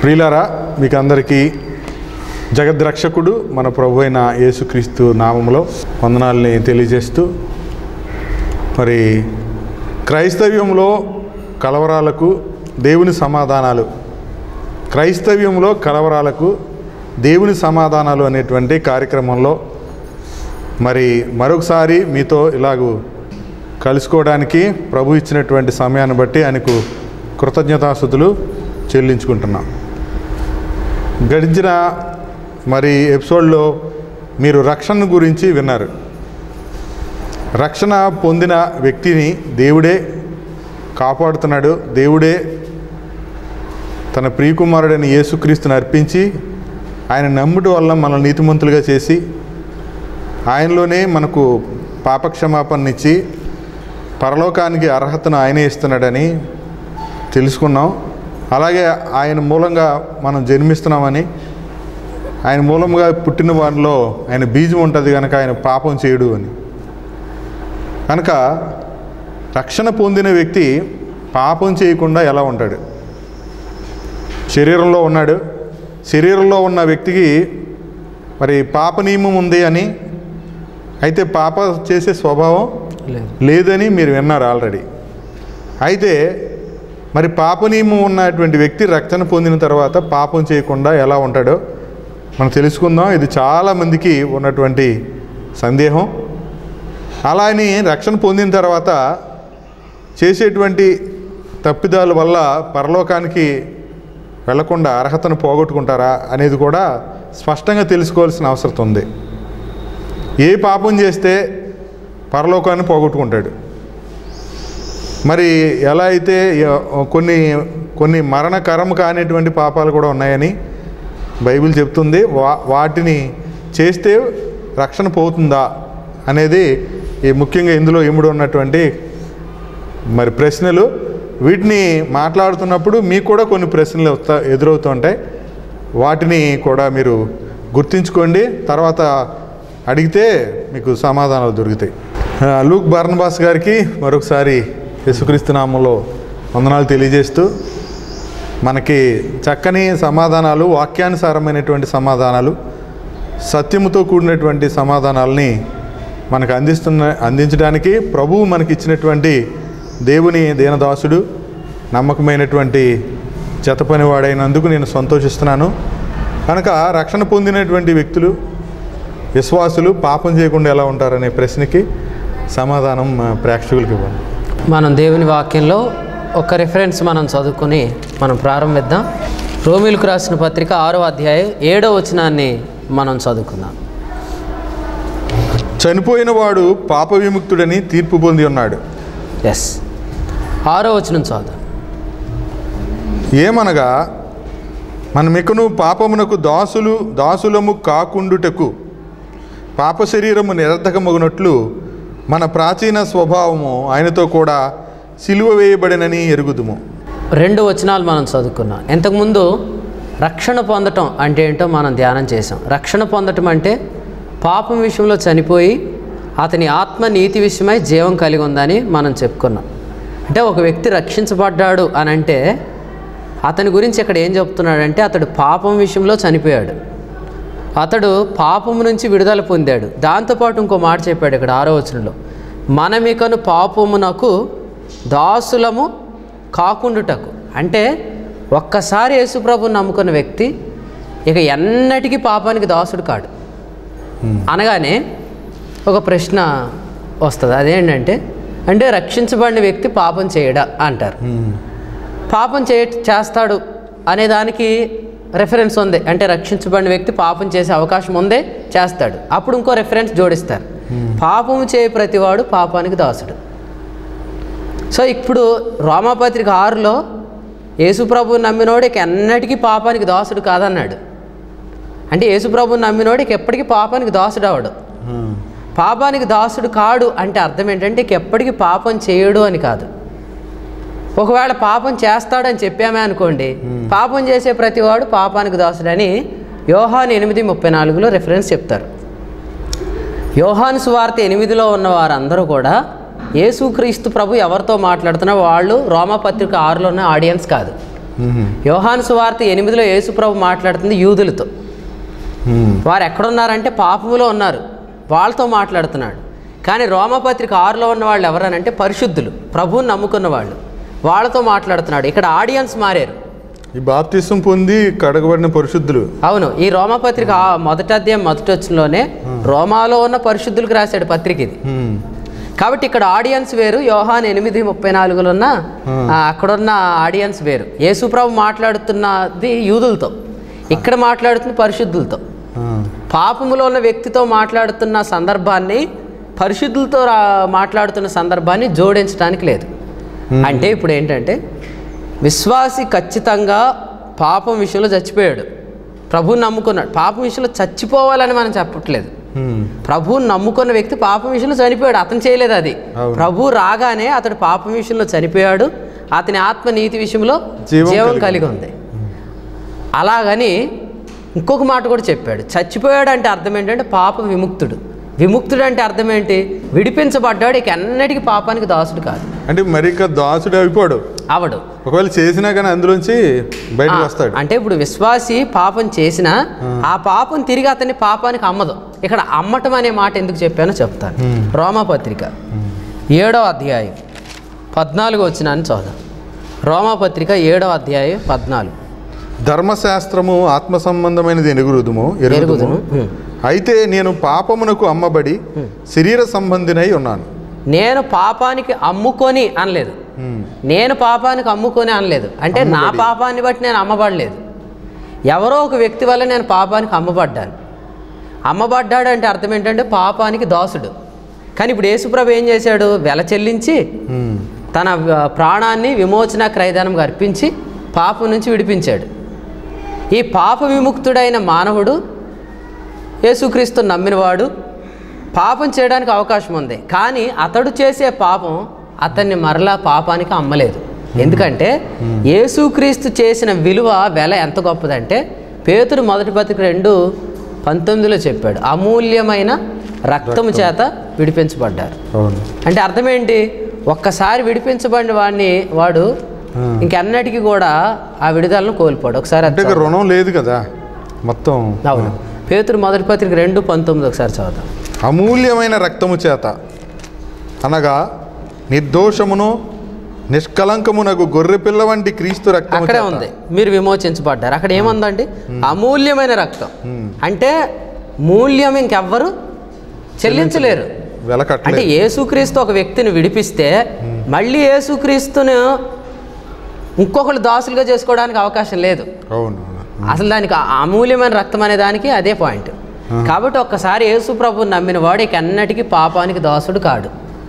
ప్రియులారా మీకు అందరికీ జగద్రక్షకుడు మన ప్రభు అయిన యేసుక్రీస్తు నామంలో వందనాల్ని తెలియజేస్తూ మరి క్రైస్తవ్యంలో కలవరాలకు దేవుని సమాధానాలు క్రైస్తవ్యంలో కలవరాలకు దేవుని సమాధానాలు అనేటువంటి కార్యక్రమంలో మరి మరొకసారి మీతో ఇలాగూ కలుసుకోవడానికి ప్రభు ఇచ్చినటువంటి సమయాన్ని బట్టి ఆయనకు కృతజ్ఞతాస్థుతులు చెల్లించుకుంటున్నాం గడిచిన మరి ఎపిసోడ్లో మీరు రక్షణ గురించి విన్నారు రక్షణ పొందిన వ్యక్తిని దేవుడే కాపాడుతున్నాడు దేవుడే తన ప్రియకుమారుడైన యేసుక్రీస్తుని అర్పించి ఆయన నమ్ముట వల్ల మనల్ని నీతిమంతులుగా చేసి ఆయనలోనే మనకు పాపక్షమాపణనిచ్చి పరలోకానికి అర్హతను ఆయనే ఇస్తున్నాడని తెలుసుకున్నాం అలాగే ఆయన మూలంగా మనం జన్మిస్తున్నామని ఆయన మూలంగా పుట్టిన వారిలో ఆయన బీజం ఉంటుంది కనుక ఆయన పాపం చేయడు అని కనుక రక్షణ పొందిన వ్యక్తి పాపం చేయకుండా ఎలా ఉంటాడు శరీరంలో ఉన్నాడు శరీరంలో ఉన్న వ్యక్తికి మరి పాప నియమం ఉంది అని అయితే పాప చేసే స్వభావం లేదు లేదని మీరు విన్నారు ఆల్రెడీ అయితే మరి పాప నియమం ఉన్నటువంటి వ్యక్తి రక్షణ పొందిన తర్వాత పాపం చేయకుండా ఎలా ఉంటాడో మనం తెలుసుకుందాం ఇది చాలామందికి ఉన్నటువంటి సందేహం అలా అని రక్షణ పొందిన తర్వాత చేసేటువంటి తప్పిదాల వల్ల పరలోకానికి వెళ్లకుండా అర్హతను పోగొట్టుకుంటారా అనేది కూడా స్పష్టంగా తెలుసుకోవాల్సిన అవసరం ఉంది ఏ పాపం చేస్తే పరలోకాన్ని పోగొట్టుకుంటాడు మరి ఎలా అయితే ఎ- కొన్ని కొన్ని మరణకరం కానిటువంటి పాపాలు కూడా ఉన్నాయని బైబిల్ చెప్తుంది వా వాటిని చేస్తే రక్షణ పోతుందా అనేది ఈ ముఖ్యంగా ఇందులో ఇముడు ఉన్నటువంటి మరి ప్రశ్నలు వీటిని మాట్లాడుతున్నప్పుడు మీకు కూడా కొన్ని ప్రశ్నలు వస్తా ఎదురవుతుంటాయి వాటిని కూడా మీరు గుర్తుంచుకోండి తర్వాత అడిగితే మీకు సమాధానాలు దొరుకుతాయి ఆ, లూక్ బర్నబాస్ గారికి మరొకసారి యేసుక్రీస్తు నామంలో వందనాలు తెలియజేస్తూ మనకి చక్కని సమాధానాలు వాక్యానుసారమైనటువంటి సమాధానాలు సత్యముతో కూడినటువంటి సమాధానాలని మనకు అందిస్తున్న అందించడానికి ప్రభువు మనకి ఇచ్చినటువంటి దేవుని దీనదాసుడు నమ్మకమైనటువంటి జతపనివాడైనందుకు నేను సంతోషిస్తున్నాను కనుక రక్షణ పొందినటువంటి వ్యక్తులు విశ్వాసులు పాపం చేయకుండా ఎలా ఉంటారనే ప్రశ్నకి సమాధానం మా ప్రేక్షకులకు ఇవ్వండి మనం దేవుని వాక్యంలో ఒక రిఫరెన్స్ మనం చదువుకొని మనం ప్రారంభిద్దాం రోమిలకు రాసిన పత్రిక ఆరో అధ్యాయం ఏడో వచనాన్ని మనం చదువుకుందాం చనిపోయిన వాడు పాప విముక్తుడని తీర్పు పొంది ఉన్నాడు ఎస్ ఆరో వచనం చదువు ఏమనగా మనమికను పాపమునకు దాసులు దాసులము కాకుండుటకు పాప శరీరము నిరర్ధకమగునట్లు మన ప్రాచీన స్వభావము ఆయనతో కూడా సిలువ వేయబడినని ఎరుగుదుము రెండు వచనాలు మనం చదువుకున్నాం ఇంతకుముందు రక్షణ పొందటం అంటే ఏంటో మనం ధ్యానం చేసాం రక్షణ పొందటం అంటే పాపం విషయంలో చనిపోయి అతని ఆత్మ నీతి విషయమై జీవం కలిగి ఉందని మనం చెప్పుకున్నాం అంటే ఒక వ్యక్తి రక్షించబడ్డాడు అని అంటే అతని గురించి ఇక్కడ ఏం చెప్తున్నాడంటే అతడు పాపం విషయంలో చనిపోయాడు అతడు పాపము నుంచి విడుదల పొందాడు దాంతోపాటు ఇంకో మాట చెప్పాడు ఇక్కడ ఆరో వచనంలో మనమికను పాపమునకు దాసులము కాకుండుటకు అంటే ఒక్కసారి యేసుప్రభుని నమ్ముకున్న వ్యక్తి ఇక ఎన్నటికీ పాపానికి దాసుడు కాడు అనగానే ఒక ప్రశ్న వస్తుంది అదేంటంటే అంటే రక్షించబడిన వ్యక్తి పాపం చేయడా అంటారు పాపం చే చేస్తాడు అనే దానికి రెఫరెన్స్ ఉంది అంటే రక్షించబడిన వ్యక్తి పాపం చేసే అవకాశం ఉందే చేస్తాడు అప్పుడు ఇంకో రెఫరెన్స్ జోడిస్తారు పాపము చేయ ప్రతివాడు పాపానికి దాసుడు సో ఇప్పుడు రోమాపత్రిక ఆరులో యేసుప్రభు నమ్మినోడు ఇక ఎన్నటికీ పాపానికి దాసుడు కాదన్నాడు అంటే యేసుప్రభు నమ్మినోడు ఇక ఎప్పటికీ పాపానికి దాసుడు అవడు పాపానికి దాసుడు కాడు అంటే అర్థం ఏంటంటే ఇక ఎప్పటికీ పాపం చేయడు అని కాదు ఒకవేళ పాపం చేస్తాడని చెప్పామే అనుకోండి పాపం చేసే ప్రతివాడు పాపానికి దాసుడని యోహాన్ ఎనిమిది ముప్పై నాలుగులో రెఫరెన్స్ చెప్తారు యోహాను సువార్త ఎనిమిదిలో ఉన్న వారందరూ కూడా యేసుక్రీస్తు ప్రభు ఎవరితో మాట్లాడుతున్నా వాళ్ళు రోమపత్రిక ఆరులో ఉన్న ఆడియన్స్ కాదు మ్మ్. యోహాను సువార్త ఎనిమిదిలో యేసుప్రభు మాట్లాడుతుంది యూదులతో మ్మ్. వారు ఎక్కడున్నారంటే పాపములో ఉన్నారు వాళ్ళతో మాట్లాడుతున్నాడు కానీ రోమపత్రిక ఆరులో ఉన్న వాళ్ళు ఎవరనంటే పరిశుద్ధులు ప్రభువుని నమ్ముకున్న వాళ్ళు వాళ్ళతో మాట్లాడుతున్నాడు ఇక్కడ ఆడియన్స్ మారారు ఈ బాప్తిసం పొంది కడగబడిన పరిశుద్ధులు అవును ఈ రోమపత్రిక ఆ మొదటి అధ్యాయం మొదటి వచ్చంలోనే రోమాలో ఉన్న పరిశుద్ధులకు రాశాడు పత్రిక ఇది మ్మ్. కాబట్టి ఇక్కడ ఆడియన్స్ వేరు యోహాన్ ఎనిమిది ముప్పై నాలుగులో ఉన్న ఆ, అక్కడున్న ఆడియన్స్ వేరు యేసుప్రభు మాట్లాడుతున్నది యూదులతో ఇక్కడ మాట్లాడుతున్న పరిశుద్ధులతో ఆ. పాపములో ఉన్న వ్యక్తితో మాట్లాడుతున్న సందర్భాన్ని పరిశుద్ధులతో రా- మాట్లాడుతున్న సందర్భాన్ని జోడించడానికి లేదు అంటే ఇప్పుడు ఏంటంటే విశ్వాసి ఖచ్చితంగా పాపం విషయంలో చచ్చిపోయాడు ప్రభువుని నమ్ముకున్నాడు పాపం విషయంలో చచ్చిపోవాలని మనం చెప్పట్లేదు మ్మ్. ప్రభువుని నమ్ముకున్న వ్యక్తి పాపం విషయంలో చనిపోయాడు అతను చేయలేదు అది అవును. ప్రభు రాగానే అతడు పాపం విషయంలో చనిపోయాడు అతని ఆత్మ నీతి విషయంలో జీవం జీవం కలిగి కలిగి ఉంది అలాగని ఇంకొక మాట కూడా చెప్పాడు చచ్చిపోయాడు అంటే అర్థం ఏంటంటే పాప విముక్తుడు విముక్తుడు అంటే అర్థం ఏంటి విడిపించబడ్డాడు ఇక ఎన్నటికీ పాపానికి దాసుడు కాదు అంటే మరి ఇక దాసుడు అయిపోడు అవడు ఒకవేళ చేసినా కానీ అందులోంచి బయటకు ఆ, వస్తాడు అంటే ఇప్పుడు విశ్వాసి పాపం చేసినా ఆ పాపం తిరిగి అతన్ని పాపానికి అమ్మదు ఇక్కడ అమ్మటం అనే మాట ఎందుకు చెప్పానో చెప్తాను రోమాపత్రిక ఏడవ అధ్యాయం పద్నాలుగు వచ్చినాన్ని చదువు రోమాపత్రిక ఏడవ అధ్యాయం పద్నాలుగు ధర్మశాస్త్రము ఆత్మ సంబంధమైనది ఎరుగుదుము ఎరుగుదును ఎరుగుదుము హ్మ్. అయితే నేను పాపమునకు అమ్మబడి శరీర సంబంధినై ఉన్నాను నేను పాపానికి అమ్ముకొని అనలేదు మ్మ్. నేను పాపానికి అమ్ముకొని అనలేదు అంటే నా పాపాన్ని బట్టి నేను అమ్మబడలేదు ఎవరో ఒక వ్యక్తి వల్ల నేను పాపానికి అమ్మబడ్డాను అమ్మబడ్డాడు అంటే అర్థం ఏంటంటే పాపానికి దాసుడు కానీ ఇప్పుడు యేసుప్రభు ఏం చేశాడు వెల చెల్లించి మ్మ్. తన ఆ, ప్రాణాన్ని విమోచన క్రయదానంగా అర్పించి పాపం నుంచి విడిపించాడు ఈ పాప విముక్తుడైన మానవుడు యేసుక్రీస్తు నమ్మినవాడు పాపం చేయడానికి అవకాశం ఉంది కానీ అతడు చేసే పాపం అతన్ని మరలా పాపానికి అమ్మలేదు ఎందుకంటే యేసుక్రీస్తు చేసిన విలువ వెల ఎంత గొప్పదంటే పేతురు మొదటి పత్రిక రెండు పంతొమ్మిదిలో చెప్పాడు అమూల్యమైన రక్తము చేత విడిపించబడ్డారు అవును అంటే అర్థం ఏంటి ఒక్కసారి విడిపించబడిన వాడిని వాడు ఇంకెన్నటికీ కూడా ఆ విడుదలను కోల్పోడు ఒకసారి అది అంటే ఇక రుణం లేదు కదా మొత్తం చదువు. అవును పేతురు మొదటి పత్రిక రెండు పంతొమ్మిది ఒకసారి చదువుతాం అమూల్యమైన రక్తము చేత అనగా నిర్దోషమును నిష్కలంకమునకు గొర్రె పిల్ల వంటి క్రీస్తు రక్తము అక్కడే చేత. ఉంది మీరు విమోచించబడ్డారు అక్కడ ఏముందండి అమూల్యమైన రక్తం మ్మ్. అంటే మూల్యం ఇంకెవ్వరు చెల్లించలేరు వెల అంటే కట్టలేదు యేసుక్రీస్తు ఒక వ్యక్తిని విడిపిస్తే మళ్ళీ యేసుక్రీస్తును ఇంకొకరు దాసులుగా చేసుకోవడానికి అవకాశం లేదు అవును అసలు దానికి ఆ అమూల్యమైన రక్తం అనే దానికి అదే పాయింట్ కాబట్టి ఒక్కసారి యేసు ప్రభువు నమ్మిన వాడు ఇక ఎన్నటికీ పాపానికి దాసుడు కాడు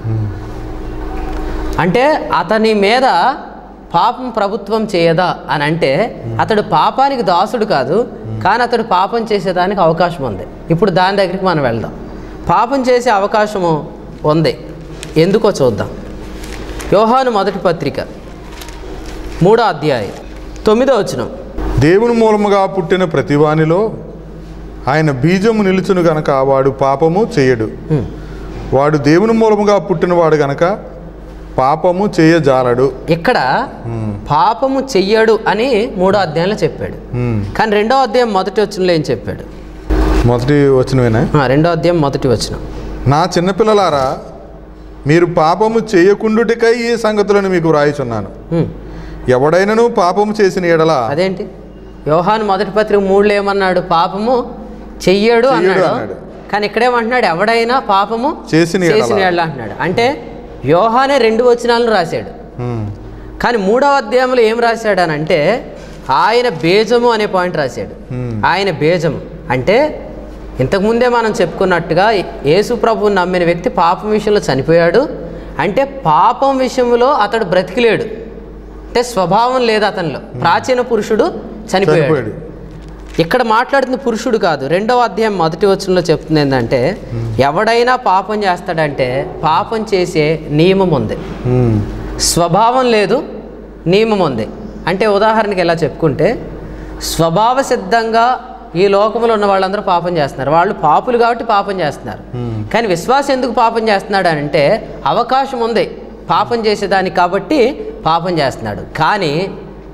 అంటే అతని మీద పాపం ప్రభుత్వం చేయదా అని అంటే అతడు పాపానికి దాసుడు కాదు కానీ అతడు పాపం చేసేదానికి అవకాశం ఉంది ఇప్పుడు దాని దగ్గరికి మనం వెళ్దాం పాపం చేసే అవకాశము ఉంది ఎందుకో చూద్దాం యోహాను మొదటి పత్రిక మూడో అధ్యాయం తొమ్మిదో వచనం దేవుని మూలముగా పుట్టిన ప్రతివానిలో ఆయన బీజము నిలుచును గనక వాడు పాపము చేయడు హ్మ్. వాడు దేవుని మూలముగా పుట్టినవాడు గనక పాపము చేయజాలడు ఇక్కడ మ్మ్. పాపము చెయ్యడు అని మూడో అధ్యాయంలో చెప్పాడు మ్మ్. కానీ రెండో అధ్యాయం మొదటి వచనంలో ఏం చెప్పాడు మొదటి వచ్చినవేనా ఆ, రెండో అధ్యాయం మొదటి వచనం నా చిన్నపిల్లలారా మీరు పాపము చేయకుండుటికై ఈ సంగతులను మీకు వ్రాయిచున్నాను హ్మ్. ఎవడైనను పాపము చేసిన ఎడల అదేంటి యోహాను మొదటి పత్రిక మూడులో ఏమన్నాడు పాపము చెయ్యడు చెయ్యడు అన్నాడు అన్నాడు. కానీ ఇక్కడేమంటున్నాడు ఎవడైనా పాపము చేసిన ఎడల. చేసిన ఎడల అంటున్నాడు అంటే యోహానే రెండు వచనాలను రాశాడు మ్మ్. కానీ మూడవ అధ్యాయంలో ఏం రాశాడు అని అంటే ఆయన బేజము అనే పాయింట్ రాశాడు Hmm. ఆయన బేజము అంటే ఇంతకుముందే మనం చెప్పుకున్నట్టుగా యేసు ప్రభువుని నమ్మిన వ్యక్తి పాపం విషయంలో చనిపోయాడు అంటే పాపం విషయంలో అతడు బ్రతికిలేడు అంటే స్వభావం లేదు అతనిలో ప్రాచీన పురుషుడు చనిపోయాడు చనిపోయాడు ఇక్కడ మాట్లాడుతున్న పురుషుడు కాదు రెండవ అధ్యాయం మొదటి వచనంలో చెప్తుంది ఏంటంటే ఎవడైనా పాపం చేస్తాడంటే పాపం చేసే నియమం ఉంది మ్మ్. స్వభావం లేదు నియమం ఉంది అంటే ఉదాహరణకి ఎలా చెప్పుకుంటే స్వభావ సిద్ధంగా ఈ లోకంలో ఉన్న వాళ్ళందరూ పాపం చేస్తున్నారు వాళ్ళు పాపులు కాబట్టి పాపం చేస్తున్నారు కానీ విశ్వాసం ఎందుకు పాపం చేస్తున్నాడు అని అంటే అవకాశం ఉంది పాపం చేసేదానికి కాబట్టి పాపం చేస్తున్నాడు కానీ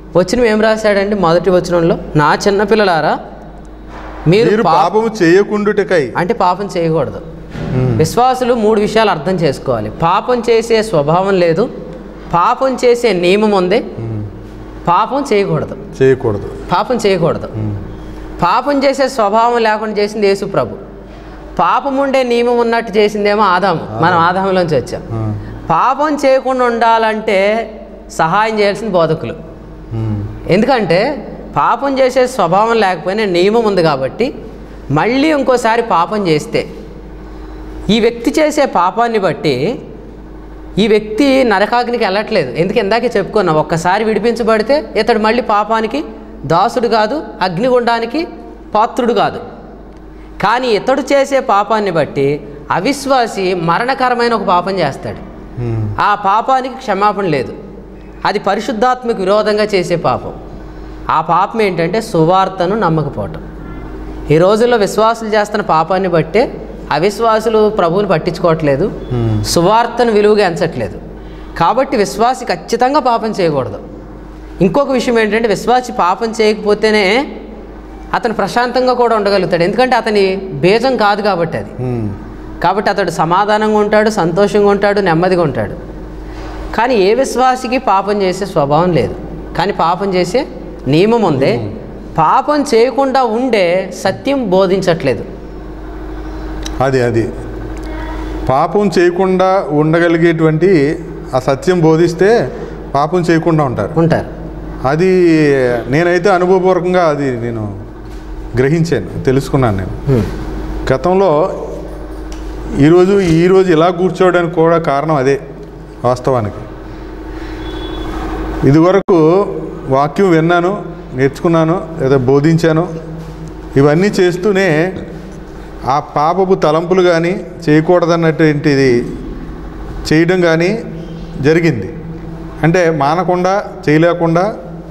వచ్చిన ఏం రాశాడండి మొదటి వచనంలో నా చిన్నపిల్లలారా మీరు మీరు పా- పాపము చేయకుండుటకై అంటే పాపం చేయకూడదు ఉమ్. విశ్వాసులు మూడు విషయాలు అర్థం చేసుకోవాలి పాపం చేసే స్వభావం లేదు పాపం చేసే నియమం ఉంది పాపం చేయకూడదు చేయకూడదు పాపం చేయకూడదు పాపం చేసే స్వభావం లేకుండా చేసింది యేసు ప్రభు పాపం ఉండే నియమం ఉన్నట్టు చేసిందేమో ఆదాము మనం ఆదాములోంచి వచ్చాం ఆ. పాపం చేయకుండా ఉండాలంటే సహాయం చేయాల్సిన బోధకులు ఉమ్. ఎందుకంటే పాపం చేసే స్వభావం లేకపోయినా నియమం ఉంది కాబట్టి మళ్ళీ ఇంకోసారి పాపం చేస్తే ఈ వ్యక్తి చేసే పాపాన్ని బట్టి ఈ వ్యక్తి నరకాగ్నికి వెళ్ళట్లేదు ఎందుకు ఇందాకే చెప్పుకున్నాం ఒక్కసారి విడిపించబడితే ఇతడు మళ్ళీ పాపానికి దాసుడు కాదు అగ్నిగుండానికి పాత్రుడు కాదు కానీ ఇతడు చేసే పాపాన్ని బట్టి అవిశ్వాసి మరణకరమైన ఒక పాపం చేస్తాడు ఉమ్. ఆ పాపానికి క్షమాపణ లేదు అది పరిశుద్ధాత్మకు విరోధంగా చేసే పాపం ఆ పాపం ఏంటంటే సువార్తను నమ్మకపోవటం ఈ రోజుల్లో విశ్వాసులు చేస్తున్న పాపాన్ని బట్టే అవిశ్వాసులు ప్రభువుని పట్టించుకోవట్లేదు Hmm. సువార్తను విలువగా ఎంచట్లేదు కాబట్టి విశ్వాసి ఖచ్చితంగా పాపం చేయకూడదు ఇంకొక విషయం ఏంటంటే విశ్వాసి పాపం చేయకపోతేనే అతను ప్రశాంతంగా కూడా ఉండగలుగుతాడు ఎందుకంటే అతని బీజం కాదు కాబట్టి అది ఉమ్. కాబట్టి అతడు సమాధానంగా ఉంటాడు సంతోషంగా ఉంటాడు నెమ్మదిగా ఉంటాడు కానీ ఏ విశ్వాసికి పాపం చేసే స్వభావం లేదు కానీ పాపం చేసే నియమం ఉంది పాపం చేయకుండా ఉండే సత్యం బోధించట్లేదు అది అది పాపం చేయకుండా ఉండగలిగేటువంటి ఆ సత్యం బోధిస్తే పాపం చేయకుండా ఉంటారు ఉంటారు అది నేనైతే అనుభవపూర్వకంగా అది నేను గ్రహించాను తెలుసుకున్నాను నేను హ్మ్. గతంలో ఈరోజు ఈరోజు ఇలా కూర్చోవడానికి కూడా కారణం అదే వాస్తవానికి ఇదివరకు వాక్యం విన్నాను నేర్చుకున్నాను లేదా బోధించాను ఇవన్నీ చేస్తూనే ఆ పాపపు తలంపులు కానీ చేయకూడదన్నటువంటిది చేయడం కానీ జరిగింది అంటే మానకుండా చేయలేకుండా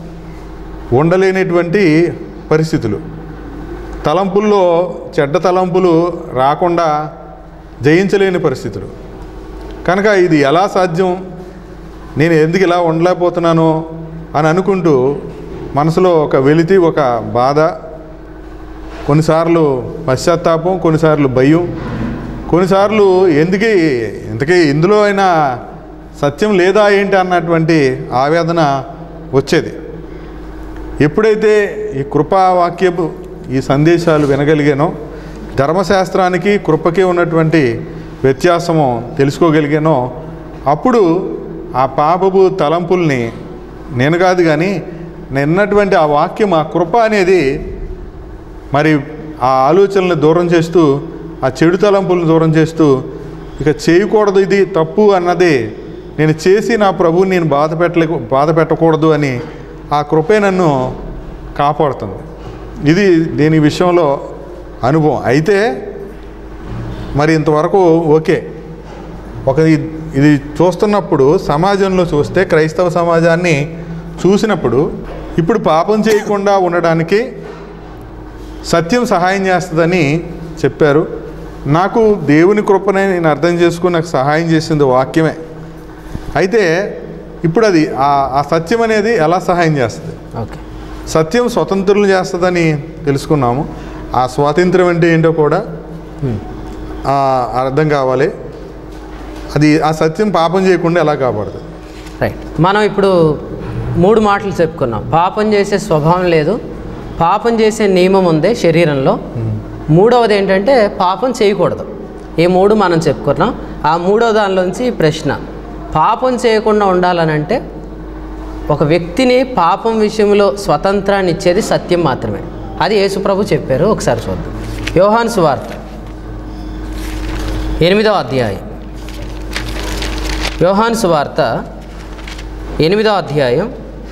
ఉండలేనటువంటి పరిస్థితులు తలంపుల్లో చెడ్డ తలంపులు రాకుండా జయించలేని పరిస్థితులు కనుక ఇది ఎలా సాధ్యం నేను ఎందుకు ఇలా ఉండలేకపోతున్నాను అని అనుకుంటూ మనసులో ఒక వెలితి ఒక బాధ కొన్నిసార్లు పశ్చాత్తాపం కొన్నిసార్లు భయం కొన్నిసార్లు ఎందుకే ఎందుకే ఇందులో అయినా సత్యం లేదా ఏంటి అన్నటువంటి ఆవేదన వచ్చేది ఎప్పుడైతే ఈ కృపావాక్యపు ఈ సందేశాలు వినగలిగానో ధర్మశాస్త్రానికి కృపకి ఉన్నటువంటి వ్యత్యాసము తెలుసుకోగలిగానో అప్పుడు ఆ పాపపు తలంపుల్ని నేను కాదు కానీ నిన్నటువంటి ఆ వాక్యం ఆ కృప అనేది మరి ఆ ఆలోచనలను దూరం చేస్తూ ఆ చెడు తలంపులను దూరం చేస్తూ ఇక చేయకూడదు ఇది తప్పు అన్నది నేను చేసి నా ప్రభువుని నేను బాధ పెట్టలే బాధ పెట్టకూడదు అని ఆ కృపే నన్ను కాపాడుతుంది ఇది దీని విషయంలో అనుభవం అయితే మరి ఇంతవరకు ఓకే ఒక ఇ- ఇది చూస్తున్నప్పుడు సమాజంలో చూస్తే క్రైస్తవ సమాజాన్ని చూసినప్పుడు ఇప్పుడు పాపం చేయకుండా ఉండడానికి సత్యం సహాయం చేస్తుందని చెప్పారు నాకు దేవుని కృపనే నేను అర్థం చేసుకుని నాకు సహాయం చేసింది వాక్యమే అయితే ఇప్పుడు అది ఆ- ఆ సత్యం అనేది ఎలా సహాయం చేస్తుంది ఓకే సత్యం స్వతంత్రులు చేస్తుందని తెలుసుకున్నాము ఆ స్వాతంత్రం అంటే ఏంటో కూడా హ్మ్. ఆ, అర్థం కావాలి అది ఆ సత్యం పాపం చేయకుండా ఎలా కాపాడుతుంది రైట్ మనం ఇప్పుడు మూడు మాటలు చెప్పుకున్నాం పాపం చేసే స్వభావం లేదు పాపం చేసే నియమం ఉంది శరీరంలో మూడవది ఏంటంటే పాపం చేయకూడదు ఈ మూడు మనం చెప్పుకున్నాం ఆ మూడవ దానిలోంచి ప్రశ్న పాపం చేయకుండా ఉండాలనంటే ఒక వ్యక్తిని పాపం విషయంలో స్వతంత్రాన్ని ఇచ్చేది సత్యం మాత్రమే అది యేసుప్రభు చెప్పారు ఒకసారి చూద్దాం యోహాన్ సువార్త ఎనిమిదవ అధ్యాయం యోహాన్ సువార్త ఎనిమిదవ అధ్యాయం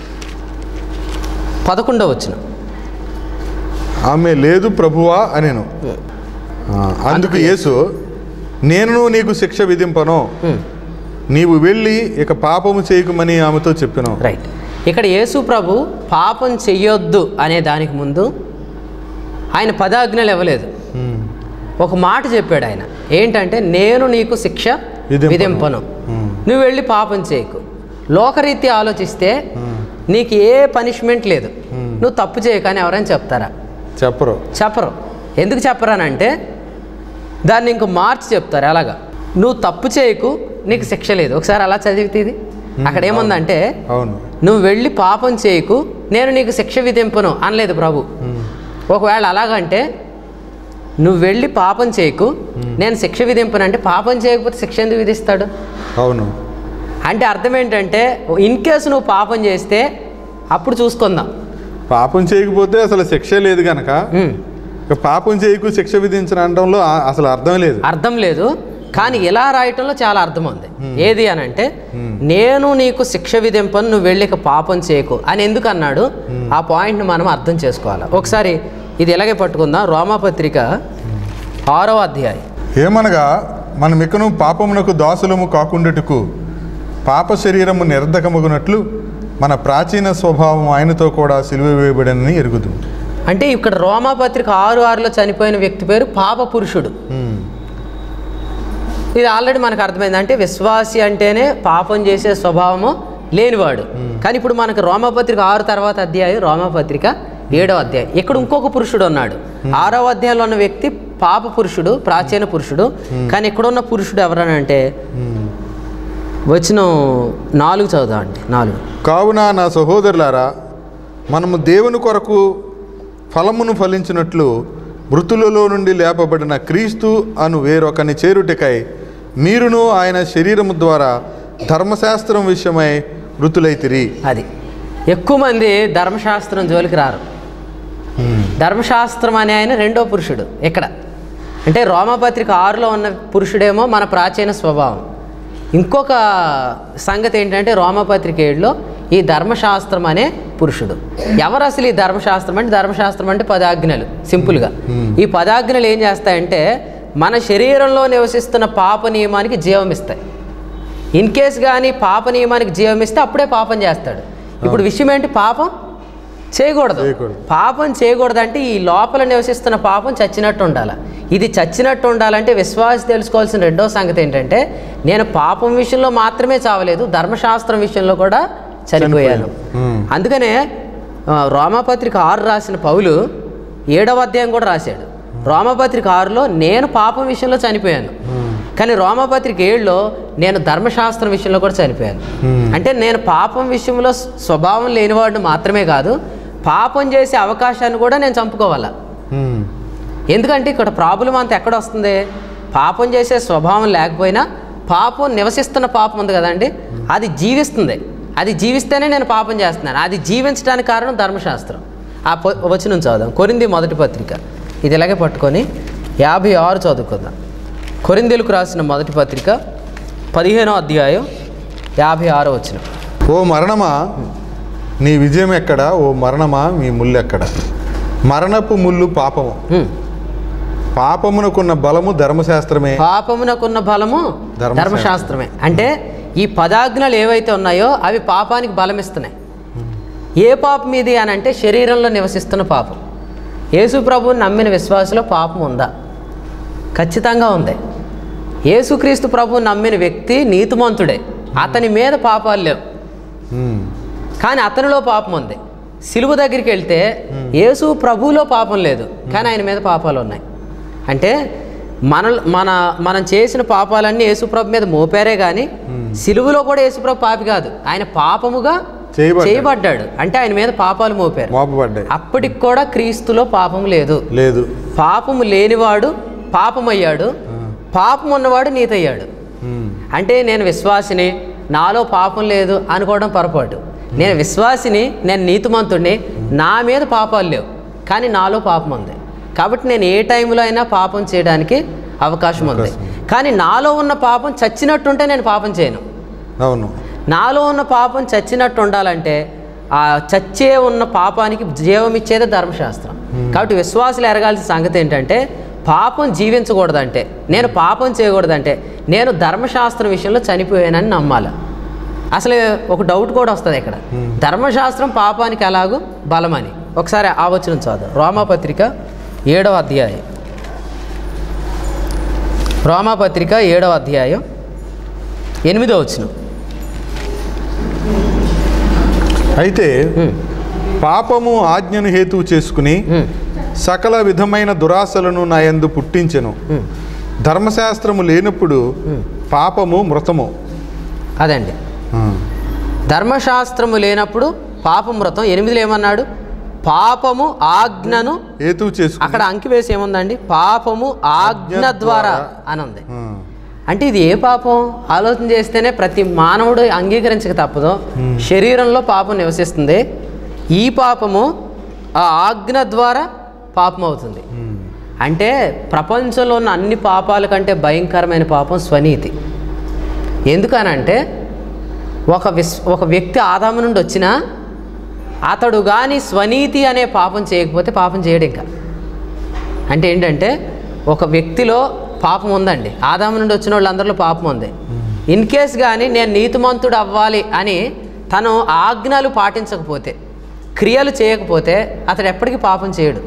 పదకొండవ వచ్చిన ఆమె లేదు ప్రభువా అనేను ఆ, అందుకు యేసు నేను నీకు శిక్ష విధింపను నీవు వెళ్ళి ఇక పాపము చేయకుమని ఆమెతో చెప్పాను రైట్ ఇక్కడ యేసు ప్రభు పాపం చెయ్యొద్దు అనే దానికి ముందు ఆయన పదాజ్ఞలు ఇవ్వలేదు ఒక మాట చెప్పాడు ఆయన ఏంటంటే నేను నీకు శిక్ష విధింపను. విధింపను మ్మ్. నువ్వు వెళ్ళి పాపం చేయకు లోకరీత్యా ఆలోచిస్తే నీకు ఏ పనిష్మెంట్ లేదు నువ్వు తప్పు చేయ కానీ ఎవరైనా చెప్తారా చెప్పరు చెప్పరు ఎందుకు చెప్పరానంటే దాన్ని ఇంకో మార్చి చెప్తారు ఎలాగా నువ్వు తప్పు చేయకు నీకు శిక్ష లేదు ఒకసారి అలా చదివితే ఇది అక్కడ ఏముందంటే అవును నువ్వు వెళ్ళి పాపం చేయకు నేను నీకు శిక్ష విధింపను అనలేదు ప్రభు ఒకవేళ అలాగంటే నువ్వు వెళ్ళి పాపం చేయకు నేను శిక్ష విధింపను అంటే పాపం చేయకపోతే శిక్ష ఎందుకు విధిస్తాడు అవును అంటే అర్థం ఏంటంటే ఇన్ కేసు నువ్వు పాపం చేస్తే అప్పుడు చూసుకుందాం పాపం చేయకపోతే అసలు శిక్ష లేదు కనుక ఉమ్. ఇక పాపం చేయకు శిక్ష విధించిన అనడంలో ఆ- అసలు అర్థం లేదు అర్థం లేదు కానీ ఇలా రాయటంలో చాలా అర్థం ఉంది ఏది అని అంటే నేను నీకు శిక్ష విధింపను నువ్వు వెళ్ళి ఇక పాపం చేయకు అని ఎందుకు అన్నాడు ఆ పాయింట్ని మనం అర్థం చేసుకోవాలి ఒకసారి ఇది ఇలాగే పట్టుకుందాం రోమాపత్రిక ఆరవ అధ్యాయం ఏమనగా మనం ఇకను పాపమునకు దాసులము కాకుండాటుకు పాప శరీరము నిర్ధకమగునట్లు మన ప్రాచీన స్వభావం ఆయనతో కూడా సిలువ వేయబడనని ఎరుగుదు అంటే ఇక్కడ రోమాపత్రిక ఆరు ఆరులో చనిపోయిన వ్యక్తి పేరు పాప పురుషుడు ఇది ఆల్రెడీ మనకు అర్థమైంది అంటే విశ్వాసి అంటేనే పాపం చేసే స్వభావము లేనివాడు కానీ ఇప్పుడు మనకు రోమపత్రిక ఆరు తర్వాత అధ్యాయం రోమపత్రిక ఏడో అధ్యాయం ఇక్కడ ఇంకొక పురుషుడు ఉన్నాడు ఆరో అధ్యాయంలో ఉన్న వ్యక్తి పాప పురుషుడు ప్రాచీన పురుషుడు కానీ ఇక్కడ ఉన్న పురుషుడు ఎవరనంటే వచ్చిన నాలుగు చదువుదాం అండి నాలుగు కావున నా సహోదరులారా మనము దేవుని కొరకు ఫలమును ఫలించినట్లు మృతులలో నుండి లేపబడిన క్రీస్తు అను వేరొకని చేరుటకై మీరును ఆయన శరీరము ద్వారా ధర్మశాస్త్రం విషయమై మృతులైతిరి అది ఎక్కువ మంది ధర్మశాస్త్రం జోలికి రారు ధర్మశాస్త్రం అనే ఆయన రెండో పురుషుడు ఇక్కడ అంటే రోమపత్రిక ఆరులో ఉన్న పురుషుడేమో మన ప్రాచీన స్వభావం ఇంకొక సంగతి ఏంటంటే రోమపత్రిక ఏడులో ఈ ధర్మశాస్త్రం అనే పురుషుడు ఎవరు అసలు ఈ ధర్మశాస్త్రం అంటే ధర్మశాస్త్రం అంటే పదాజ్ఞలు సింపుల్గా ఈ పదాజ్ఞలు ఏం చేస్తాయంటే మన శరీరంలో నివసిస్తున్న పాప నియమానికి జీవం ఇస్తాయి ఇన్ కేస్ కానీ పాప నియమానికి జీవం ఇస్తే అప్పుడే పాపం చేస్తాడు ఇప్పుడు విషయం ఏంటి పాపం చేయకూడదు చేయకూడదు. పాపం చేయకూడదు అంటే ఈ లోపల నివసిస్తున్న పాపం చచ్చినట్టు ఉండాలి ఇది చచ్చినట్టు ఉండాలంటే విశ్వాసి తెలుసుకోవాల్సిన రెండో సంగతి ఏంటంటే నేను పాపం విషయంలో మాత్రమే చావలేదు ధర్మశాస్త్రం విషయంలో కూడా చనిపోయాను ఉమ్. అందుకనే ఆ, రోమాపత్రిక ఆరు రాసిన పౌలు ఏడవ అధ్యాయం కూడా రాశాడు రోమపత్రిక ఆరులో నేను పాపం విషయంలో చనిపోయాను కానీ రోమపత్రిక ఏడులో నేను ధర్మశాస్త్రం విషయంలో కూడా చనిపోయాను అంటే నేను పాపం విషయంలో స్వ- స్వభావం లేనివాడిని మాత్రమే కాదు పాపం చేసే అవకాశాన్ని కూడా నేను చంపుకోవాలా ఉమ్. ఎందుకంటే ఇక్కడ ప్రాబ్లం అంతా ఎక్కడ వస్తుంది పాపం చేసే స్వభావం లేకపోయినా పాపం నివసిస్తున్న పాపం ఉంది కదండి అది జీవిస్తుంది అది జీవిస్తేనే నేను పాపం చేస్తున్నాను అది జీవించడానికి కారణం ధర్మశాస్త్రం ఆ పొ- వచనం చదువుదాం కొరింది మొదటి పత్రిక ఇది ఇలాగే పట్టుకొని యాభై ఆరు చదువుకుందాం కొరిందీలకు రాసిన మొదటి పత్రిక పదిహేనో అధ్యాయం యాభై ఆరో వచనం ఓ మరణమా నీ విజయం ఎక్కడ ఓ మరణమా మీ ముళ్ళు ఎక్కడ మరణపు ముళ్ళు పాపము హ్మ్. పాపమునకున్న బలము ధర్మశాస్త్రమే పాపమునకున్న బలము ధర్మశాస్త్రం. ధర్మశాస్త్రమే అంటే ఈ పదాజ్ఞలు ఏవైతే ఉన్నాయో అవి పాపానికి బలం ఇస్తున్నాయి ఏ పాపం ఇది అని అంటే శరీరంలో నివసిస్తున్న పాపం యేసు ప్రభువుని నమ్మిన విశ్వాసలో పాపం ఉందా ఖచ్చితంగా ఉంది యేసుక్రీస్తు ప్రభువు నమ్మిన వ్యక్తి నీతిమంతుడే అతని మీద పాపాలు లేవు ఉమ్. కానీ అతనిలో పాపం ఉంది సిలువ దగ్గరికి వెళ్తే యేసు ప్రభువులో పాపం లేదు కానీ ఆయన మీద పాపాలు ఉన్నాయి అంటే మన మన మనం చేసిన పాపాలన్నీ యేసుప్రభు మీద మోపారే కానీ సిలువలో కూడా యేసుప్రభు పాపి కాదు ఆయన పాపముగా చేయబడ్డాడు. చేయబడ్డాడు అంటే ఆయన మీద పాపాలు మోపారు మోపబడ్డాయి అప్పటికి కూడా క్రీస్తులో పాపం లేదు లేదు పాపము లేనివాడు పాపమయ్యాడు పాపం ఉన్నవాడు నీతయ్యాడు ఉమ్. అంటే నేను విశ్వాసిని నాలో పాపం లేదు అనుకోవడం పొరపాటు నేను విశ్వాసిని నేను నీతిమంతుడిని నా మీద పాపాలు లేవు కానీ నాలో పాపం ఉంది కాబట్టి నేను ఏ టైంలో అయినా పాపం చేయడానికి అవకాశం ఉంది కానీ నాలో ఉన్న పాపం చచ్చినట్టుంటే నేను పాపం చేయను అవును నాలో ఉన్న పాపం చచ్చినట్టు ఉండాలంటే ఆ చచ్చే ఉన్న పాపానికి జీవం ఇచ్చేదే ధర్మశాస్త్రం కాబట్టి విశ్వాసులు ఎరగాల్సిన సంగతి ఏంటంటే పాపం జీవించకూడదంటే నేను పాపం చేయకూడదంటే నేను ధర్మశాస్త్రం విషయంలో చనిపోయానని నమ్మాలి అసలు ఒక డౌట్ కూడా వస్తుంది ఇక్కడ ధర్మశాస్త్రం పాపానికి ఎలాగూ బలమని ఒకసారి ఆ వచనం చదువు రోమాపత్రిక ఏడవ అధ్యాయం రోమాపత్రిక ఏడవ అధ్యాయం ఎనిమిదో వచనం అయితే ఉమ్, పాపము ఆజ్ఞను హేతువు చేసుకుని ఉమ్, సకల విధమైన దురాశలను నా యందు పుట్టించెను ఉమ్. ధర్మశాస్త్రము లేనప్పుడు పాపము మృతము అదండి ఆ. ధర్మశాస్త్రము లేనప్పుడు పాపమృతం ఎనిమిదిలో ఏమన్నాడు పాపము ఆజ్ఞను హేతువు చేసుకుని అక్కడ అంకి వేసి ఏముందండి పాపము ఆజ్ఞ ద్వారా అని ఉంది ఆ. అంటే ఇది ఏ పాపం ఆలోచన చేస్తేనే ప్రతి మానవుడు అంగీకరించక తప్పదు శరీరంలో పాపం నివసిస్తుంది ఈ పాపము ఆ ఆజ్ఞ ద్వారా పాపం అవుతుంది ఉమ్. అంటే ప్రపంచంలో ఉన్న అన్ని పాపాల కంటే భయంకరమైన పాపం స్వనీతి ఎందుకనంటే ఒక విస్ ఒక వ్యక్తి ఆదాము నుండి వచ్చినా అతడు కానీ స్వనీతి అనే పాపం చేయకపోతే పాపం చేయడు ఇంకా అంటే ఏంటంటే ఒక వ్యక్తిలో పాపం ఉందండి ఆదాము నుండి వచ్చిన వాళ్ళందరిలో పాపం ఉంది ఇన్ కేస్ కానీ నేను నీతిమంతుడు అవ్వాలి అని తను ఆజ్ఞలు పాటించకపోతే క్రియలు చేయకపోతే అతడు ఎప్పటికీ పాపం చేయడు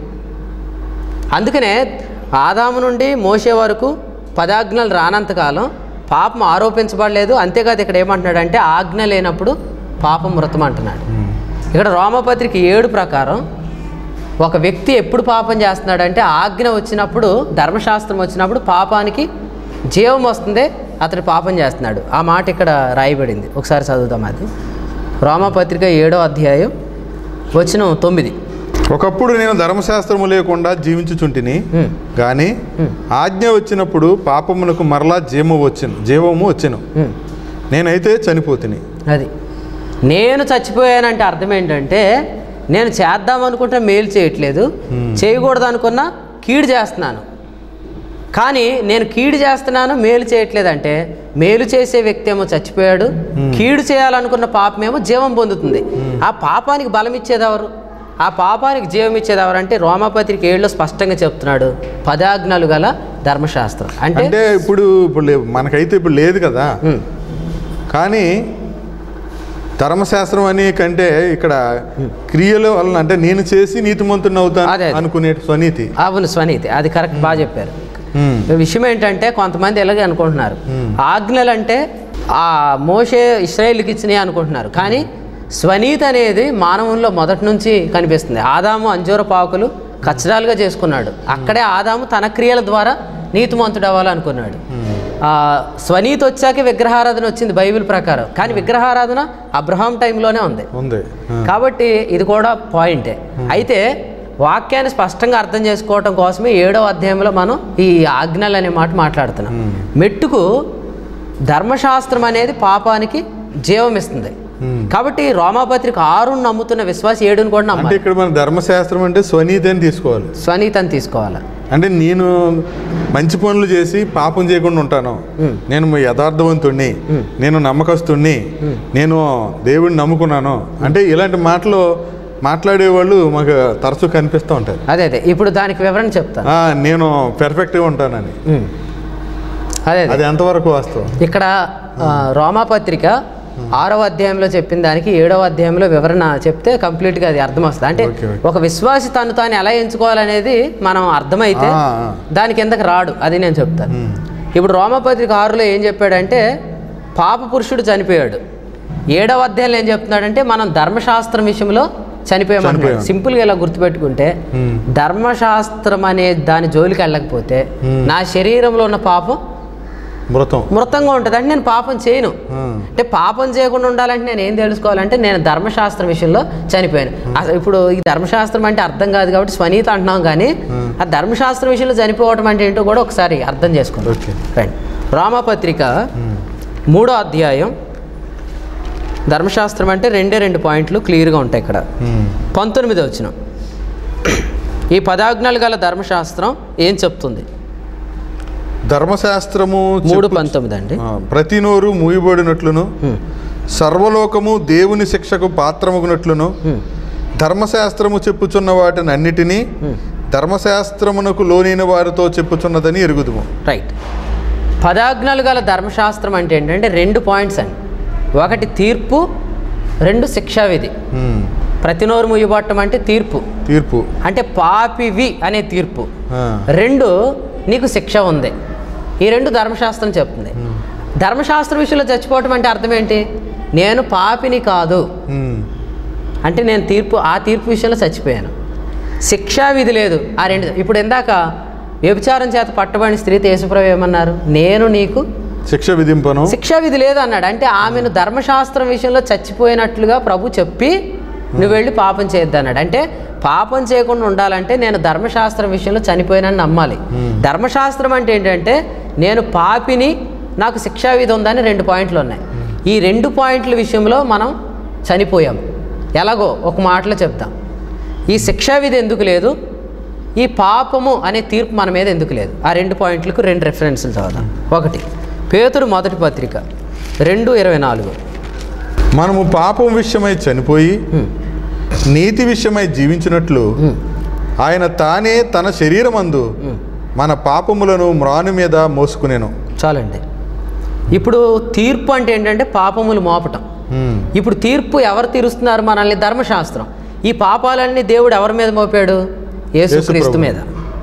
అందుకనే ఆదాము నుండి మోసే వరకు పదాజ్ఞలు రానంతకాలం పాపం ఆరోపించబడలేదు అంతేకాదు ఇక్కడ ఏమంటున్నాడంటే ఆజ్ఞ లేనప్పుడు పాపం మృతం అంటున్నాడు ఇక్కడ రోమపత్రిక ఏడు ప్రకారం ఒక వ్యక్తి ఎప్పుడు పాపం చేస్తున్నాడంటే ఆజ్ఞ వచ్చినప్పుడు ధర్మశాస్త్రం వచ్చినప్పుడు పాపానికి జీవం వస్తుంది అతడు పాపం చేస్తున్నాడు ఆ మాట ఇక్కడ రాయబడింది ఒకసారి చదువుదాం అది రోమపత్రిక ఏడో అధ్యాయం వచ్చిన తొమ్మిది ఒకప్పుడు నేను ధర్మశాస్త్రము లేకుండా జీవించుచుంటిని ఉమ్, కానీ ఆజ్ఞ వచ్చినప్పుడు పాపమునకు మరలా జీవము వచ్చెను జీవము వచ్చెను ఉమ్. నేనైతే చనిపోతిని అది నేను చచ్చిపోయానంటే అర్థం ఏంటంటే నేను చేద్దాం అనుకుంటే మేలు చేయట్లేదు చేయకూడదు అనుకున్నా కీడు చేస్తున్నాను కానీ నేను కీడు చేస్తున్నాను మేలు చేయట్లేదంటే మేలు చేసే వ్యక్తి ఏమో చచ్చిపోయాడు కీడు చేయాలనుకున్న పాపమేమో జీవం పొందుతుంది ఆ పాపానికి బలం ఇచ్చేది ఎవరు ఆ పాపానికి జీవం ఇచ్చేది ఎవరు అంటే రోమాపత్రిక ఏళ్ళలో స్పష్టంగా చెప్తున్నాడు పదాజ్ఞలు గల ధర్మశాస్త్రం అంటే అంటే ఇప్పుడు ఇప్పుడు లే- మనకైతే ఇప్పుడు లేదు కదా ఉమ్, కానీ ధర్మశాస్త్రం అని కంటే ఇక్కడ క్రియల వలన అంటే నేను చేసి నీతిమంతుని అవుతాను అదే, అదే. అనుకునే స్వనీతి అవును స్వనీతి అది కరెక్ట్ బాగా చెప్పారు ఉమ్. విషయం ఏంటంటే కొంతమంది ఎలాగే అనుకుంటున్నారు ఆజ్ఞలు అంటే ఆ మోషే ఇస్రాయేల్కి ఇచ్చినాయి అనుకుంటున్నారు కానీ స్వనీతి అనేది మానవుల్లో మొదటి నుంచి కనిపిస్తుంది ఆదాము అంజూర పాకులు కచ్చడాలుగా చేసుకున్నాడు అక్కడే ఆదాము తన క్రియల ద్వారా నీతిమంతుడు అవ్వాలనుకున్నాడు ఆ, స్వనీతి వచ్చాకే విగ్రహారాధన వచ్చింది బైబిల్ ప్రకారం కానీ విగ్రహారాధన అబ్రహాం టైంలోనే ఉంది ఉంది ఆ. కాబట్టి ఇది కూడా పాయింటే అయితే వాక్యాన్ని స్పష్టంగా అర్థం చేసుకోవటం కోసమే ఏడవ అధ్యాయంలో మనం ఈ ఆజ్ఞలు అనే మాట మాట్లాడుతున్నాం మెట్టుకు ధర్మశాస్త్రం అనేది పాపానికి జీవం ఇస్తుంది కాబట్టి రోమాపత్రిక ఆరును నమ్ముతున్న విశ్వాసి ఏడుని కూడా అంటే నమ్మాలి ఇక్కడ మన ధర్మశాస్త్రం అంటే స్వనీతి అని తీసుకోవాలి స్వనీతని తీసుకోవాలి అంటే నేను మంచి పనులు చేసి పాపం చేయకుండా ఉంటాను నేను యథార్థవంతుణ్ణి నేను నమ్మకస్తుణ్ణి నేను దేవుడిని నమ్ముకున్నాను అంటే ఇలాంటి మాటలు మాట్లాడేవాళ్ళు మాకు తరచూ కనిపిస్తూ ఉంటారు అదే అదే ఇప్పుడు దానికి వివరణ చెప్తాను ఆ, నేను పెర్ఫెక్ట్గా ఉంటానని ఉమ్. అదే అదే అది ఎంతవరకు వాస్తవం ఇక్కడ ఆ, రోమాపత్రిక ఆరవ అధ్యాయంలో చెప్పిన దానికి ఏడవ అధ్యాయంలో వివరణ చెప్తే కంప్లీట్గా అది అర్థం వస్తుంది అంటే ఓకే, ఓకే. ఒక విశ్వాసి తను తాను ఎలా ఎంచుకోవాలనేది మనం అర్థమైతే ఆ, ఆ. దాని కిందకి రాడు అది నేను చెప్తాను ఇప్పుడు రోమపత్రిక ఆరులో ఏం చెప్పాడంటే పాప పురుషుడు చనిపోయాడు ఏడవ అధ్యాయంలో ఏం చెప్తున్నాడంటే మనం ధర్మశాస్త్రం విషయంలో చనిపోయామన్నాడు చనిపోయాం. సింపుల్గా ఇలా గుర్తుపెట్టుకుంటే ధర్మశాస్త్రం అనే దాని జోలికి వెళ్ళకపోతే నా శరీరంలో ఉన్న పాపం మృతం మృతంగా ఉంటుంది అంటే నేను పాపం చేయను ఆ. అంటే పాపం చేయకుండా ఉండాలంటే నేను ఏం తెలుసుకోవాలంటే నేను ధర్మశాస్త్రం విషయంలో చనిపోయాను అసలు ఇప్పుడు ఈ ధర్మశాస్త్రం అంటే అర్థం కాదు కాబట్టి స్వనీత అంటున్నాం కానీ ఆ ధర్మశాస్త్రం విషయంలో చనిపోవటం అంటే ఏంటో కూడా ఒకసారి అర్థం చేసుకుందాం ఓకే. రండి రామపత్రిక మూడో అధ్యాయం ధర్మశాస్త్రం అంటే రెండే రెండు పాయింట్లు క్లియర్గా ఉంటాయి ఇక్కడ ఉమ్. పంతొమ్మిది వచ్చిన ఈ పదాజ్ఞలు గల ధర్మశాస్త్రం ఏం చెప్తుంది ధర్మశాస్త్రము మూడు చెప్పు- పంతొమ్మిది అండి ఆ, ప్రతి నోరు మూయబడినట్లును ఉమ్, సర్వలోకము దేవుని శిక్షకు పాత్రమగునట్లును ఉమ్, ధర్మశాస్త్రము చెప్పుచున్న వాటిని అన్నిటినీ ఉమ్. ధర్మశాస్త్రమునకు లోనైన వారితో చెప్పుచున్నదని ఎరుగుదుము రైట్ పదాజ్ఞలు గల ధర్మశాస్త్రం అంటే ఏంటంటే రెండు పాయింట్స్ అండి ఒకటి తీర్పు రెండు శిక్షావిధి ఉమ్. ప్రతి నోరు ముయ్యబట్టం అంటే తీర్పు తీర్పు అంటే పాపివి అనే తీర్పు ఆ. రెండు నీకు శిక్ష ఉంది ఈ రెండు ధర్మశాస్త్రం చెప్తుంది ధర్మశాస్త్ర విషయంలో చచ్చిపోవటం అంటే అర్థం ఏంటి నేను పాపిని కాదు ఉమ్. అంటే నేను తీర్పు ఆ తీర్పు విషయంలో చచ్చిపోయాను శిక్షా విధి లేదు ఆ రెండు ఇప్పుడు ఇందాక వ్యభిచారం చేత పట్టబడిన స్త్రీతో యేసుప్రభు ఏమన్నారు నేను నీకు శిక్ష విధింపను శిక్షా విధి లేదు అన్నాడు అంటే ఆమెను ధర్మశాస్త్రం విషయంలో చచ్చిపోయినట్లుగా ప్రభు చెప్పి నువ్వు వెళ్ళి పాపం చేయొద్దు అన్నాడు అంటే పాపం చేయకుండా ఉండాలంటే నేను ధర్మశాస్త్రం విషయంలో చనిపోయినని నమ్మాలి ధర్మశాస్త్రం అంటే ఏంటంటే నేను పాపిని నాకు శిక్షా విధి ఉందని రెండు పాయింట్లు ఉన్నాయి ఈ రెండు పాయింట్ల విషయంలో మనం చనిపోయాం ఎలాగో ఒక మాటలో చెప్తాం ఈ శిక్షా విధి ఎందుకు లేదు ఈ పాపము అనే తీర్పు మన మీద ఎందుకు లేదు ఆ రెండు పాయింట్లకు రెండు రెఫరెన్స్లు చదువుదాం ఒకటి పేతురు మొదటి పత్రిక రెండు ఇరవై నాలుగు మనము పాపం విషయమై చనిపోయి నీతి విషయమై జీవించినట్లు ఆయన తానే తన శరీరమందు మన పాపములను మ్రాను మీద మోసుకునేను చాలండి ఇప్పుడు తీర్పు అంటే ఏంటంటే పాపములు మోపటం ఉమ్. ఇప్పుడు తీర్పు ఎవరు తీరుస్తున్నారు మనల్ని ధర్మశాస్త్రం ఈ పాపాలన్నీ దేవుడు ఎవరి మీద మోపాడు యేసుక్రీస్తు యేసుప్రభు. మీద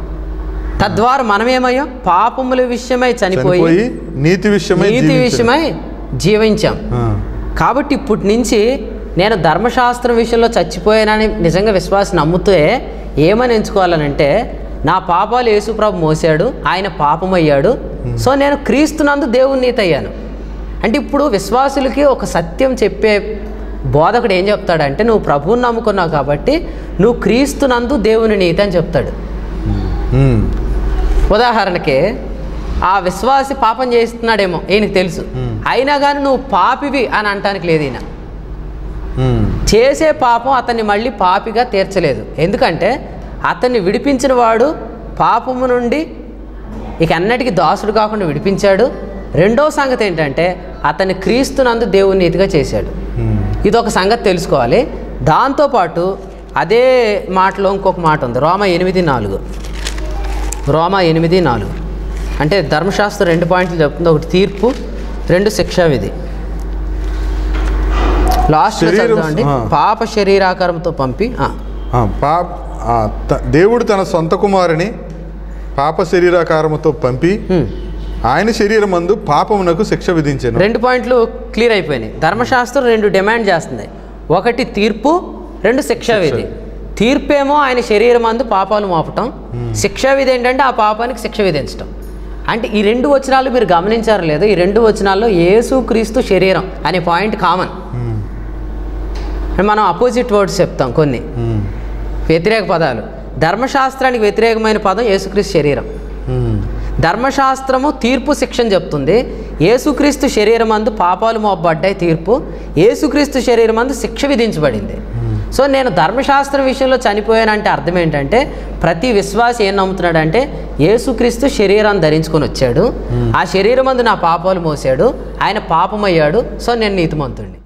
తద్వారా మనమేమయ్యాం పాపముల విషయమై చనిపోయి చనిపోయి నీతి విషయమై నీతి జీవించెను. విషయమై జీవించాం ఆ. కాబట్టి ఇప్పటి నుంచి నేను ధర్మశాస్త్రం విషయంలో చచ్చిపోయానని నిజంగా విశ్వాసం నమ్ముతే ఏమని ఎంచుకోవాలనంటే నా పాపాలు యేసుప్రభు మోసాడు ఆయన పాపమయ్యాడు సో నేను క్రీస్తునందు దేవుని నీతి అయ్యాను అంటే ఇప్పుడు విశ్వాసులకి ఒక సత్యం చెప్పే బోధకుడు ఏం చెప్తాడంటే నువ్వు ప్రభువుని నమ్ముకున్నావు కాబట్టి నువ్వు క్రీస్తునందు దేవుని నీతి అని చెప్తాడు ఉమ్. ఉదాహరణకి ఆ విశ్వాసి పాపం చేస్తున్నాడేమో ఈయనకి తెలుసు అయినా కానీ నువ్వు పాపివి అని అనటానికి లేదు ఈయన ఉమ్. చేసే పాపం అతన్ని మళ్ళీ పాపిగా తీర్చలేదు ఎందుకంటే అతన్ని విడిపించిన వాడు పాపము నుండి ఇక అన్నిటికీ దాసుడు కాకుండా విడిపించాడు రెండో సంగతి ఏంటంటే అతన్ని క్రీస్తునందు దేవుని నీతిగా చేశాడు ఉమ్. ఇది ఒక సంగతి తెలుసుకోవాలి దాంతోపాటు అదే మాటలో ఇంకొక మాట ఉంది రోమ ఎనిమిది నాలుగు రోమ ఎనిమిది నాలుగు అంటే ధర్మశాస్త్రం రెండు పాయింట్లు చెప్తుంది ఒకటి తీర్పు రెండు శిక్షా విధి లాస్ట్ శరీరం- చదువుతామండి ఆ. పాప శరీరాకారంతో పంపి ఆ, ఆ, పా ఆ, త- దేవుడు తన సొంత కుమారుని పాప శరీరాకారముతో పంపి హ్మ్. ఆయన శరీరమందు పాపమునకు శిక్ష విధించాను రెండు పాయింట్లు క్లియర్ అయిపోయినాయి ధర్మశాస్త్రం రెండు డిమాండ్ చేస్తుంది ఒకటి తీర్పు రెండు శిక్షా విధి తీర్పేమో ఆయన శరీరం అందు పాపాలు మోపటం శిక్షా విధి ఏంటంటే ఆ పాపానికి శిక్ష విధించటం అంటే ఈ రెండు వచనాలు మీరు గమనించారు లేదు ఈ రెండు వచనాల్లో యేసు క్రీస్తు శరీరం అనే పాయింట్ కామన్ మనం అపోజిట్ వర్డ్స్ చెప్తాం కొన్ని ఉమ్. వ్యతిరేక పదాలు ధర్మశాస్త్రానికి వ్యతిరేకమైన పదం యేసుక్రీస్తు శరీరం ఉమ్. ధర్మశాస్త్రము తీర్పు శిక్షణ చెప్తుంది యేసుక్రీస్తు శరీరం అందు పాపాలు మోపబడ్డాయి తీర్పు యేసుక్రీస్తు శరీరం అందు శిక్ష విధించబడింది సో నేను ధర్మశాస్త్రం విషయంలో చనిపోయానంటే అర్థం ఏంటంటే ప్రతి విశ్వాసి ఏం నమ్ముతున్నాడంటే యేసుక్రీస్తు శరీరాన్ని ధరించుకొని వచ్చాడు ఆ శరీరం అందు నా పాపాలు మోసాడు ఆయన పాపమయ్యాడు సో నేను నీతిమంతుడిని